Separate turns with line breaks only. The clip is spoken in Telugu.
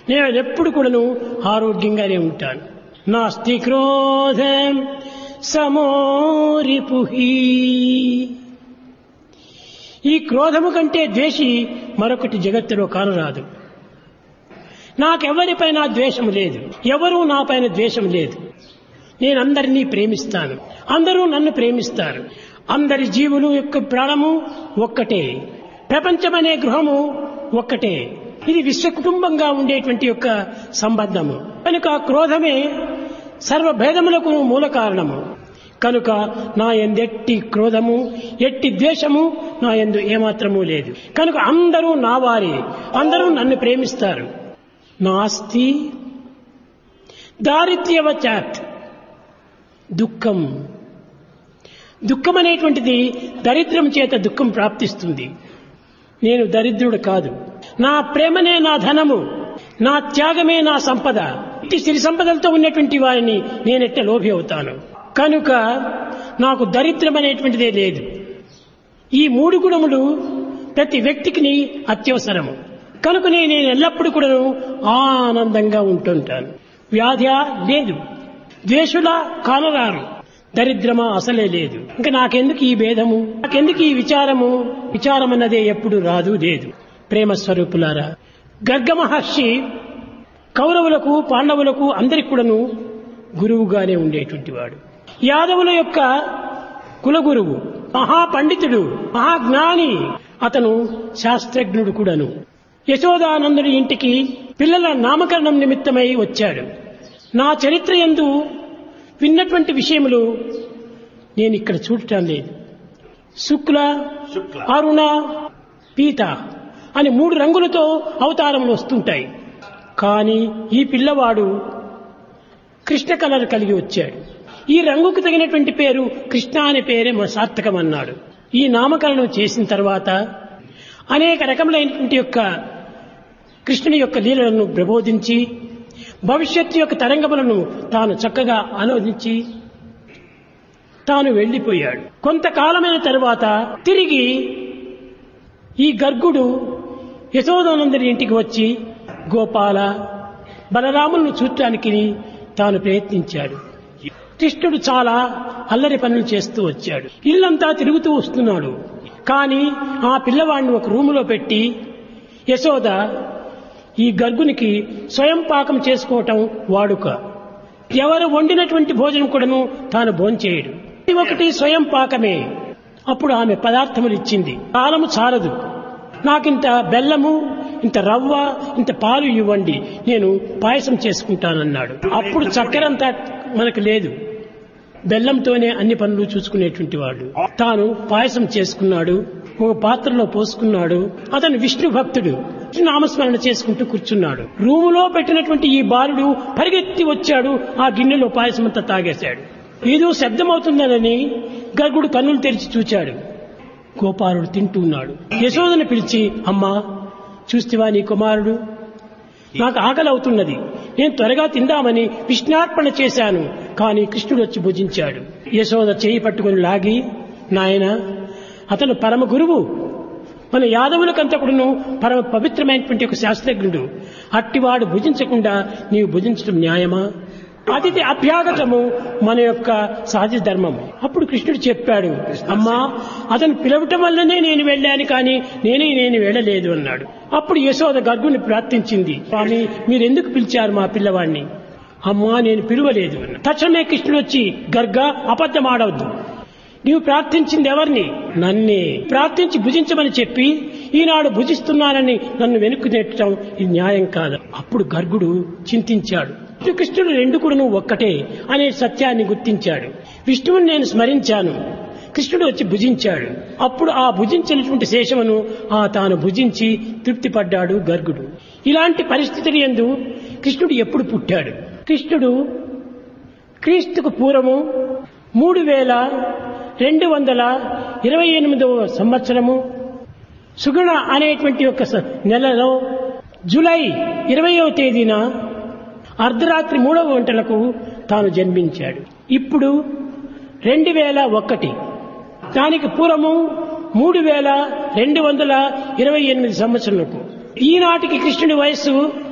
నేను ఎప్పుడు కూడాను ఆరోగ్యంగానే ఉంటాను నాస్తి క్రోధం సమోరిపుహి ఈ క్రోధము కంటే ద్వేషి మరొకటి జగత్తులో కానరాదు నాకెవరిపైన ద్వేషం లేదు ఎవరూ నాపైన ద్వేషం లేదు నేను అందరినీ ప్రేమిస్తాను అందరూ నన్ను ప్రేమిస్తారు అందరి జీవులు యొక్క ప్రాణము ఒక్కటే ప్రపంచమనే గృహము ఒక్కటే ఇది విశ్వ కుటుంబంగా ఉండేటువంటి యొక్క సంబంధము కనుక క్రోధమే సర్వభేదములకు మూల కారణము కనుక నా ఎందెట్టి క్రోధము ఎట్టి ద్వేషము నా ఎందు ఏమాత్రము లేదు కనుక అందరూ నా వారే అందరూ నన్ను ప్రేమిస్తారు నాస్తి దారిద్ర్యవచాత్ దుఃఖం దుఃఖం అనేటువంటిది దరిద్రం చేత దుఃఖం ప్రాప్తిస్తుంది నేను దరిద్రుడు కాదు నా ప్రేమనే నా ధనము నా త్యాగమే నా సంపద ఇట్టి సిరి సంపదలతో ఉన్నటువంటి వారిని నేనెట్ట లోభి అవుతాను కనుక నాకు దరిద్రం అనేటువంటిదే లేదు ఈ మూడు గుణములు ప్రతి వ్యక్తికి అత్యవసరము కనుకనే నేను ఎల్లప్పుడూ కూడాను ఆనందంగా ఉంటుంటాను వ్యాధి లేదు ద్వేషుల కానరారు దరిద్రమా అసలే లేదు ఇంకా నాకెందుకు ఈ భేదము నాకెందుకు ఈ విచారము విచారం అన్నదే ఎప్పుడు రాదు లేదు ప్రేమ స్వరూపులారా గర్గ మహర్షి కౌరవులకు పాండవులకు అందరికి కూడాను గురువుగానే ఉండేటువంటి వాడు యాదవుల యొక్క కులగురువు మహాపండితుడు మహాజ్ఞాని అతను శాస్త్రజ్ఞుడు కూడాను యశోదానందుడి ఇంటికి పిల్లల నామకరణం నిమిత్తమై వచ్చాడు నా చరిత్ర ఎందు విన్నటువంటి విషయములు నేను ఇక్కడ చూడటం లేదు శుక్ల అరుణ పీత అని మూడు రంగులతో అవతారములు వస్తుంటాయి కానీ ఈ పిల్లవాడు కృష్ణ కలర్ కలిగి వచ్చాడు ఈ రంగుకు తగినటువంటి పేరు కృష్ణ అనే పేరే మా సార్థకం అన్నాడు ఈ నామకరణం చేసిన తర్వాత అనేక రకములైనటువంటి యొక్క కృష్ణుని యొక్క లీలలను ప్రబోధించి భవిష్యత్తు యొక్క తరంగములను తాను చక్కగా ఆలోచించి తాను వెళ్లిపోయాడు కొంతకాలమైన తరువాత తిరిగి ఈ గర్గుడు యశోదానందరి ఇంటికి వచ్చి గోపాల బలరాములను చూడటానికి తాను ప్రయత్నించాడు కృష్ణుడు చాలా అల్లరి పనులు చేస్తూ వచ్చాడు ఇల్లంతా తిరుగుతూ వస్తున్నాడు కానీ ఆ పిల్లవాడిని ఒక రూములో పెట్టి యశోద ఈ గర్గునికి స్వయం పాకం చేసుకోవటం వాడుక ఎవరు వండినటువంటి భోజనం కూడాను తాను భోంచేయడు ఇది ఒకటి స్వయం పాకమే అప్పుడు ఆమె పదార్థములు ఇచ్చింది కాలము చాలదు నాకింత బెల్లము ఇంత రవ్వ ఇంత పాలు ఇవ్వండి నేను పాయసం చేసుకుంటానన్నాడు అప్పుడు చక్కెరంతా మనకు లేదు బెల్లంతోనే అన్ని పనులు చూసుకునేటువంటి వాడు తాను పాయసం చేసుకున్నాడు ఒక పాత్రలో పోసుకున్నాడు అతను విష్ణు భక్తుడు నామస్మరణ చేసుకుంటూ కూర్చున్నాడు రూములో పెట్టినటువంటి ఈ బాలుడు పరిగెత్తి వచ్చాడు ఆ గిన్నెలో పాయసం అంతా తాగేశాడు ఏదో శబ్దమవుతుందనని గర్గుడు కన్నులు తెరిచి చూచాడు గోపాలుడు తింటూ ఉన్నాడు యశోదను పిలిచి అమ్మా చూస్తేవా నీ కుమారుడు నాకు ఆకలి అవుతున్నది నేను త్వరగా తిందామని విష్ణార్పణ చేశాను కానీ కృష్ణుడు వచ్చి భుజించాడు యశోద చేయి పట్టుకుని లాగి నాయన అతను పరమ గురువు మన యాదవులకంతకుడును పరమ పవిత్రమైనటువంటి ఒక శాస్త్రజ్ఞుడు అట్టివాడు భుజించకుండా నీవు భుజించడం న్యాయమా అతిథి అభ్యాగతము మన యొక్క సహజ ధర్మము అప్పుడు కృష్ణుడు చెప్పాడు అమ్మా అతను పిలవటం వల్లనే నేను వెళ్ళాను కానీ నేనే నేను వెళ్ళలేదు అన్నాడు అప్పుడు యశోద గర్గుని ప్రార్థించింది స్వామి మీరెందుకు పిలిచారు మా పిల్లవాడిని అమ్మా నేను పిలువలేదు అన్న తక్షణమే కృష్ణుడు వచ్చి గర్గ అబద్ధమాడవద్దు నీవు ప్రార్థించింది ఎవరిని నన్నే ప్రార్థించి భుజించమని చెప్పి ఈనాడు భుజిస్తున్నానని నన్ను వెనుక్కు నెట్టడం ఇది న్యాయం కాదు అప్పుడు గర్గుడు చింతించాడు కృష్ణుడు రెండు కూడాను ఒక్కటే అనే సత్యాన్ని గుర్తించాడు విష్ణువుని నేను స్మరించాను కృష్ణుడు వచ్చి భుజించాడు అప్పుడు ఆ భుజించినటువంటి శేషమును ఆ తాను భుజించి తృప్తి పడ్డాడు గర్గుడు ఇలాంటి పరిస్థితులు ఎందు కృష్ణుడు ఎప్పుడు పుట్టాడు కృష్ణుడు క్రీస్తుకు పూర్వము మూడు వేల రెండు వందల ఇరవై ఎనిమిదవ సంవత్సరము సుగుణ అనేటువంటి ఒక నెలలో జూలై ఇరవయవ తేదీన అర్ధరాత్రి మూడవ గంటలకు తాను జన్మించాడు ఇప్పుడు రెండు వేల ఒకటి దానికి పూర్వము మూడు వేల రెండు వందల ఇరవై ఎనిమిది సంవత్సరాలకు ఈనాటికి కృష్ణుడి వయస్సు